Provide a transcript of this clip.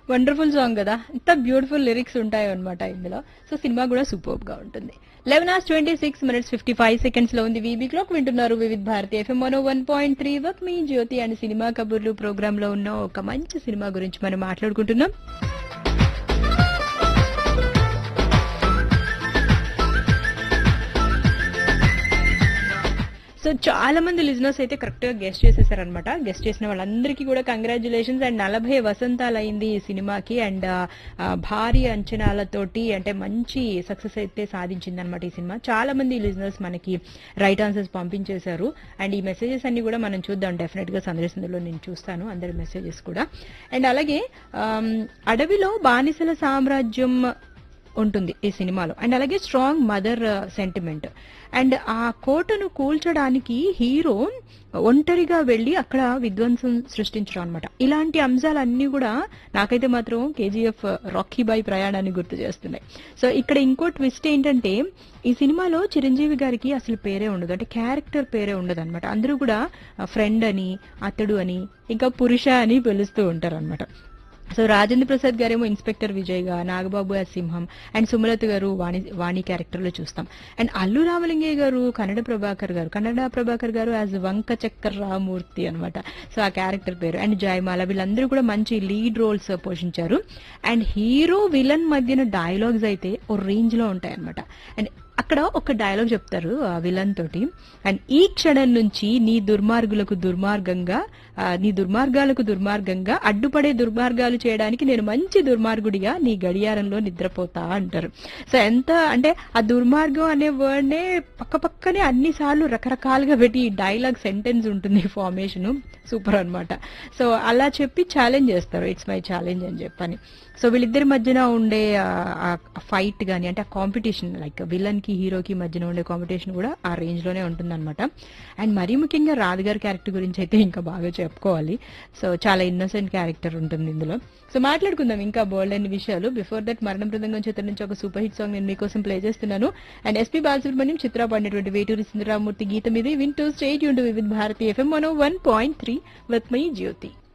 wonderful song కదా ఎంత beautiful lyrics ఉంటాయి అనమాట ఇందులో సో సినిమా కూడా సూపర్ గా ఉంటుంది eleven hours twenty six minutes fifty five seconds లో ఉంది వీబీ క్లాక్ వింటున్నారు Vividh Bharati FM one one point three వర్క్ మీ జ్యోతి అండ్ సినిమా కబుర్లు ప్రోగ్రామ్ లో ఉన్న ఒక మంచి సినిమా గురించి మనం మాట్లాడుకుంటున్నాం సో చాలా మంది లిజినర్స్ అయితే కరెక్ట్ గా గెస్ట్ చేసేసారనమాట గెస్ట్ చేసిన వాళ్ళందరికీ కూడా కంగ్రాచులేషన్స్ అండ్ నలభై వసంతాలు అయింది ఈ సినిమాకి అండ్ భారీ అంచనాలతోటి అంటే మంచి సక్సెస్ అయితే సాధించింది అనమాట ఈ సినిమా చాలా మంది లిజినర్స్ మనకి రైట్ ఆన్సర్స్ పంపించేశారు అండ్ ఈ మెసేజెస్ అన్ని కూడా మనం చూద్దాం డెఫినెట్ గా సందర్శనలో నేను చూస్తాను అందరి మెసేజెస్ కూడా అండ్ అలాగే ఆమ్, అడవిలో బానిసల సామ్రాజ్యం ఉంటుంది ఈ సినిమాలో అండ్ అలాగే స్ట్రాంగ్ మదర్ సెంటిమెంట్ అండ్ ఆ కోటను కూల్చడానికి హీరో ఒంటరిగా వెళ్లి అక్కడ విధ్వంసం సృష్టించడం అనమాట ఇలాంటి అంశాలన్నీ కూడా నాకైతే మాత్రం కేజీఎఫ్ రాకీ బాయ్ ప్రయాణాన్ని గుర్తు చేస్తున్నాయి సో ఇక్కడ ఇంకో ట్విస్ట్ ఏంటంటే ఈ సినిమాలో చిరంజీవి గారికి అసలు పేరే ఉండదు అంటే క్యారెక్టర్ పేరే ఉండదు అనమాట అందరూ కూడా ఫ్రెండ్ అని అతడు అని ఇంకా పురుష అని పిలుస్తూ ఉంటారు అనమాట సో రాజేంద్ర ప్రసాద్ గారేమో ఇన్స్పెక్టర్ విజయ్ గా Nagababu as Simham and Sumalatha garu Vani Vani character లో చూస్తాం అండ్ అల్లు రామలింగయ్య గారు కన్నడ ప్రభాకర్ గారు కన్నడ ప్రభాకర్ గారు యాజ్ వంక చక్కర్ రామూర్తి అనమాట సో ఆ క్యారెక్టర్ పేరు అండ్ జయమాల వీళ్ళందరూ కూడా మంచి లీడ్ రోల్స్ పోషించారు అండ్ హీరో విలన్ మధ్యన డైలాగ్స్ అయితే ఓ రేంజ్ లో ఉంటాయి అనమాట అండ్ అక్కడ ఒక డైలాగ్ చెప్తారు ఆ విలన్ తోటి అండ్ ఈ క్షణం నుంచి నీ దుర్మార్గులకు దుర్మార్గంగా ఆ, నీ దుర్మార్గాలకు దుర్మార్గంగా అడ్డుపడే దుర్మార్గాలు చేయడానికి నేను మంచి దుర్మార్గుడిగా నీ గడియారంలో నిద్రపోతా అంటారు సో ఎంత అంటే ఆ దుర్మార్గం అనే వర్డ్ నే పక్క పక్కనే అన్ని సార్లు రకరకాలుగా పెట్టి డైలాగ్ సెంటెన్స్ ఉంటుంది ఫార్మేషన్ సూపర్ అన్నమాట సో అలా చెప్పి ఛాలెంజ్ చేస్తారు ఇట్స్ మై ఛాలెంజ్ అని చెప్పని సో వీళ్ళిద్దరి మధ్యన ఉండే ఫైట్ గానీ అంటే ఆ కాంపిటీషన్ లైక్ విలన్ కి హీరోకి మధ్యన ఉండే కాంపిటీషన్ కూడా ఆ రేంజ్ లోనే ఉంటుందన్నమాట అండ్ మరీ ముఖ్యంగా రాధ గారి క్యారెక్టర్ గురించి అయితే ఇంకా బాగా చెప్పుకోవాలి సో చాలా ఇన్నోసెంట్ క్యారెక్టర్ ఉంటుంది ఇందులో సో మాట్లాడుకుందాం ఇంకా బోల్డ్ అన్ని విషయాలు బిఫోర్ దట్ మరణ బృందంగం చిత్రం నుంచి ఒక సూపర్ హిట్ సాంగ్ నేను మీకోసం ప్లే చేస్తున్నాను అండ్ ఎస్పీ బాలసుబ్రహ్మణ్యం చిత్ర పాడినటువంటి వేటూరి సుందరరామూర్తి గీతం ఇది వింటూ స్టేట్ యూన్ with Bharati FM one one point three with my Jyothi